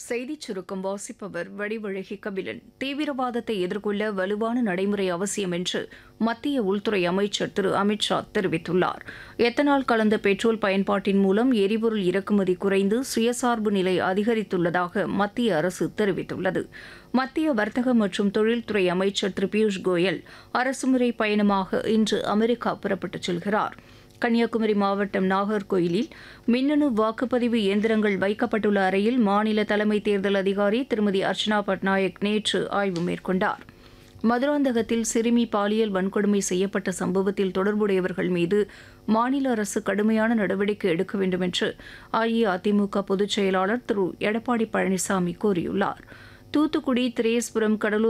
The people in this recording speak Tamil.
செய்திச் சுருக்கம் வாசிப்பவர் வடிவழகி கபிலன் தீவிரவாதத்தை எதிர்கொள்ள வலுவான நடைமுறை அவசியம் என்று மத்திய உள்துறை அமைச்சர் திரு அமித் ஷா தெரிவித்துள்ளார் எத்தனால் கலந்த பெட்ரோல் பயன்பாட்டின் மூலம் எரிபொருள் இறக்குமதி குறைந்து சுயசார்பு நிலை அதிகரித்துள்ளதாக மத்திய அரசு தெரிவித்துள்ளது மத்திய வர்த்தக மற்றும் தொழில்துறை அமைச்சர் திரு பியூஷ் கோயல் அரசுமுறை பயணமாக இன்று அமெரிக்கா புறப்பட்டுச் செல்கிறார் கன்னியாகுமரி மாவட்டம் நாகர்கோயிலில் மின்னணு வாக்குப்பதிவு இயந்திரங்கள் வைக்கப்பட்டுள்ள அறையில் மாநில தலைமை தேர்தல் அதிகாரி திருமதி அர்ச்சனா பட்நாயக் நேற்று ஆய்வு மேற்கொண்டார் மதுராந்தகத்தில் சிறுமி பாலியல் வன்கொடுமை செய்யப்பட்ட சம்பவத்தில் தொடர்புடையவர்கள் மீது மாநில அரசு கடுமையான நடவடிக்கை எடுக்க வேண்டும் என்று அஇஅதிமுக பொதுச் செயலாளர் திரு எடப்பாடி பழனிசாமி கூறியுள்ளார் தூத்துக்குடி திரேஸ்புரம் கடலூர்